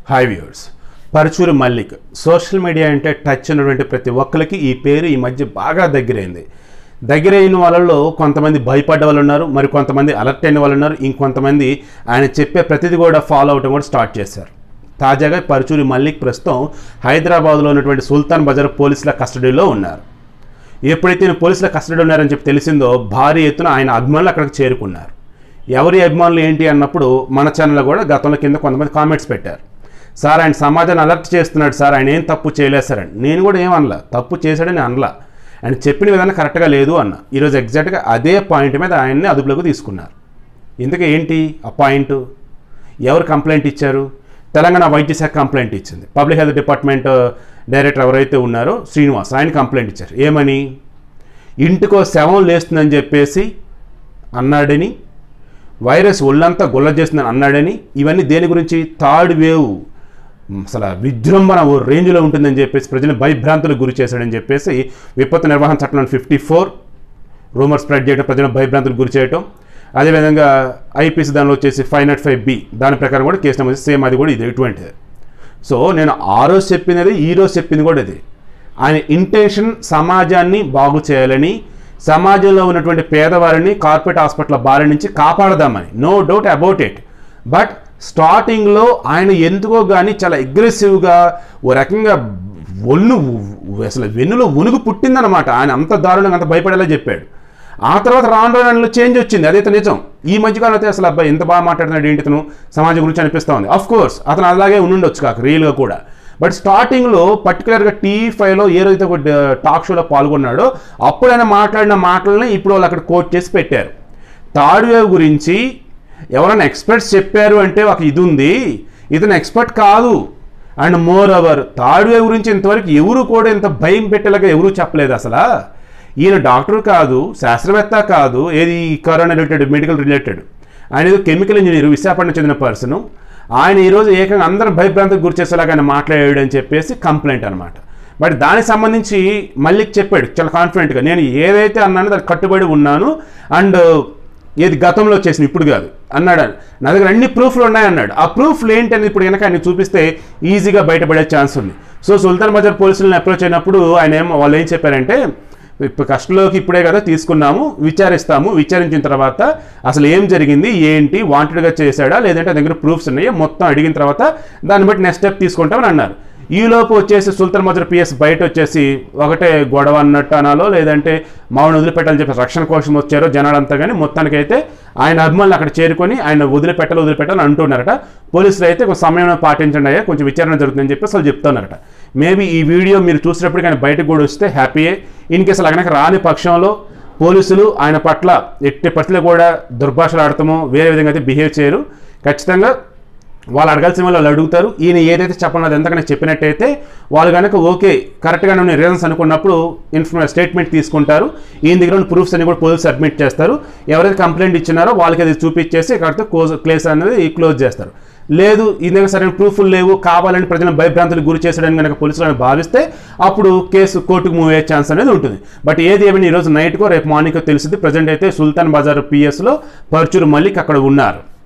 Hi viewers Paruchuri Mallik social media అంటే touch ఉన్నటువంటి ప్రతి ఒక్కరికి ఈ పేరు ఈ మధ్య బాగా దగ్గరైంది దగ్గరైన వాళ్ళలో కొంతమంది భయపడ్డ వాళ్ళు ఉన్నారు మరి కొంతమంది అలర్ట్ అయిన వాళ్ళు ఉన్నారు ఇంకొంతమంది ఆయన చెప్పే ప్రతిదీ కూడా ఫాలో అవటం కూడా స్టార్ట్ చేశారు తాజాగా పరచూరి మల్లిక్ ప్రస్తుతం హైదరాబాద్లో ఉన్నటువంటి సుల్తాన్ బజార్ పోలీసుల కస్టడీలో ఉన్నారు ఎప్పుడైతే ఈయన పోలీసుల కస్టడీలో ఉన్నారని చెప్పి తెలిసిందో భారీ ఎత్తున ఆయన అభిమానులు అక్కడికి చేరుకున్నారు ఎవరి అభిమానులు ఏంటి అన్నప్పుడు మన ఛానల్లో కూడా గతంలో కింద కొంతమంది కామెంట్స్ పెట్టారు సార్ ఆయన సమాజాన్ని అలర్ట్ చేస్తున్నాడు సార్ ఆయన ఏం తప్పు చేయలేదు సార్ అని నేను కూడా ఏం అనలా తప్పు చేశాడని అనలా ఆయన చెప్పిన విధానం కరెక్ట్గా లేదు అన్న ఈరోజు ఎగ్జాక్ట్గా అదే పాయింట్ మీద ఆయన్ని అదుపులోకి తీసుకున్నారు ఇందుకే ఏంటి ఆ పాయింట్ ఎవరు కంప్లైంట్ ఇచ్చారు తెలంగాణ వైద్య శాఖ కంప్లైంట్ ఇచ్చింది పబ్లిక్ హెల్త్ డిపార్ట్మెంట్ డైరెక్టర్ ఎవరైతే ఉన్నారో శ్రీనివాస్ ఆయన కంప్లైంట్ ఇచ్చారు ఏమని ఇంటికో శవం లేస్తుందని చెప్పేసి అన్నాడని వైరస్ ఒళ్ళంతా గుల్ల చేస్తుందని అన్నాడని ఇవన్నీ దేని గురించి థర్డ్ వేవ్ అసలు విజృంభణ ఓ రేంజ్లో ఉంటుందని చెప్పేసి ప్రజలను భయభ్రాంతులకు గురి చేశాడని చెప్పేసి విపత్తు నిర్వహణ చట్టం ఫిఫ్టీ ఫోర్ రూమర్ స్ప్రెడ్ చేయడం ప్రజలను భయభ్రాంతులకు గురి చేయడం అదేవిధంగా ఐపీసీ దానిలో వచ్చేసి ఫైవ్ నాట్ ఫైవ్ బి దాని ప్రకారం కూడా కేసు నమోదు సేమ్ అది కూడా ఇది ఎటువంటిది సో నేను ఆ రోజు చెప్పింది ఈ రోజు చెప్పింది కూడా ఇది ఆయన ఇంటెన్షన్ సమాజాన్ని బాగు చేయాలని సమాజంలో ఉన్నటువంటి పేదవారిని కార్పొరేట్ హాస్పిటల్ బారి నుంచి కాపాడదామని no doubt about it but స్టార్టింగ్లో ఆయన ఎందుకో కానీ చాలా అగ్రెసివ్గా ఓ రకంగా ఒళ్ళు అసలు వెన్నులో ఉనుగు పుట్టిందనమాట ఆయన అంత దారుణంగా అంత భయపడేలా చెప్పాడు ఆ తర్వాత రాను రాను చేంజ్ వచ్చింది అదైతే నిజం ఈ మధ్యకాలం అయితే అసలు అబ్బాయి ఎంత బాగా మాట్లాడుతున్నాడు ఏంటి ఇతను సమాజం గురించి అనిపిస్తూ ఉంది అఫ్ కోర్స్ అతను అలాగే ఉండుండొచ్చు కాక రియల్గా కూడా బట్ స్టార్టింగ్లో పర్టికులర్గా టీవీ ఫైవ్లో ఏ రోజైతే ఒక టాక్ షోలో పాల్గొన్నాడో అప్పుడు ఆయన మాట్లాడిన మాటలని ఇప్పుడు వాళ్ళు అక్కడ కోట్ చేసి పెట్టారు థర్డ్ వేవ్ గురించి ఎవరైనా ఎక్స్పర్ట్స్ చెప్పారు అంటే ఒక ఇది ఉంది ఇతను ఎక్స్పర్ట్ కాదు and moreover third wave గురించి ఇంతవరకు ఎవరు కూడా ఇంత భయం పెట్టేలాగా ఎవరూ చెప్పలేదు అసలు ఈయన డాక్టర్ కాదు శాస్త్రవేత్త కాదు ఏది కరోనా రిలేటెడ్ మెడికల్ రిలేటెడ్ ఆయన ఏదో కెమికల్ ఇంజనీర్ విశాఖపట్నం చెందిన పర్సన్ ఆయన ఈరోజు ఏకంగా అందరూ భయభ్రాంతికి గురి చేసేలాగా ఆయన మాట్లాడాడు అని చెప్పేసి కంప్లైంట్ అనమాట బట్ దానికి సంబంధించి మళ్ళీ చెప్పాడు చాలా కాన్ఫిడెంట్గా నేను ఏదైతే అన్నానో దానికి కట్టుబడి ఉన్నాను అండ్ ఏది గతంలో చేసిన ఇప్పుడు కాదు అన్నాడు ఆయన. నా దగ్గర అన్ని ప్రూఫ్లు ఉన్నాయన్నాడు ఆ ప్రూఫ్లు ఏంటని ఇప్పుడు కనుక ఆయన చూపిస్తే ఈజీగా బయటపడే ఛాన్స్ ఉంది సో సుల్తాన్ బజార్ పోలీసులను అప్రోచ్ అయినప్పుడు ఆయన ఏం వాళ్ళు ఏం చెప్పారంటే ఇప్పుడు కస్టలోకి ఇప్పుడే కదా తీసుకున్నాము విచారిస్తాము విచారించిన తర్వాత అసలు ఏం జరిగింది ఏంటి వాంటెడ్గా చేశాడా లేదంటే దగ్గర ప్రూఫ్స్ ఉన్నాయో మొత్తం అడిగిన తర్వాత దాన్ని బట్టి నెక్స్ట్ స్టెప్ తీసుకుంటామని అన్నారు ఈలోపు వచ్చేసి సుల్తాన్ మజర్ పిఎస్ బయట వచ్చేసి ఒకటే గొడవ అన్నట్టు అనాలో లేదంటే మామూలు వదిలిపెట్టాలని చెప్పి రక్షణ కోసం వచ్చారో జనాలంతా కానీ మొత్తానికైతే ఆయన అభిమానులు అక్కడ చేరుకొని ఆయన వదిలిపెట్టాలి వదిలిపెట్టాలని అంటున్నారట పోలీసులు అయితే కొంచెం సమయం పాటించండి అయ్యా కొంచెం విచారణ జరుగుతుందని చెప్పి అసలు చెప్తున్నారట మేబీ ఈ వీడియో మీరు చూసినప్పుడు కానీ బయటకు కూడా వస్తే హ్యాపీయే ఇన్ కేసు అలాగనక రాని పక్షంలో పోలీసులు ఆయన పట్ల ఎట్టి పరిస్థితుల్లో కూడా దుర్భాషలు ఆడతామో వేరే విధంగా అయితే బిహేవ్ చేయరు ఖచ్చితంగా వాళ్ళు అడగాల్సిన వాళ్ళు వాళ్ళు అడుగుతారు ఈయన ఏదైతే చెప్పనది ఎంతకన్నా చెప్పినట్టయితే వాళ్ళు కనుక ఓకే కరెక్ట్గా నేను రీజన్స్ అనుకున్నప్పుడు ఇన్ఫర్మే స్టేట్మెంట్ తీసుకుంటారు ఈయన దగ్గర ఉన్న ప్రూఫ్స్ అన్ని కూడా పోలీసు సబ్మిట్ చేస్తారు ఎవరైతే కంప్లైంట్ ఇచ్చినారో వాళ్ళకి అది చూపించేసి ఇక్కడితో క్లోజ్ క్లేస్ అనేది క్లోజ్ చేస్తారు లేదు ఈ దగ్గర సరైన ప్రూఫ్లు లేవు కావాలని ప్రజలను భయభ్రాంతులకు గురి చేసాడని కనుక పోలీసులను భావిస్తే అప్పుడు కేసు కోర్టుకు మూవ్ అయ్యే ఛాన్స్ అనేది ఉంటుంది బట్ ఏది ఏమైనా ఈరోజు నైట్కో రేపు మార్నింగ్కో తెలిసింది ప్రజెంట్ అయితే సుల్తాన్ బజార్ పిఎస్లో పర్చూరు మల్లిక్ అక్కడ ఉన్నారు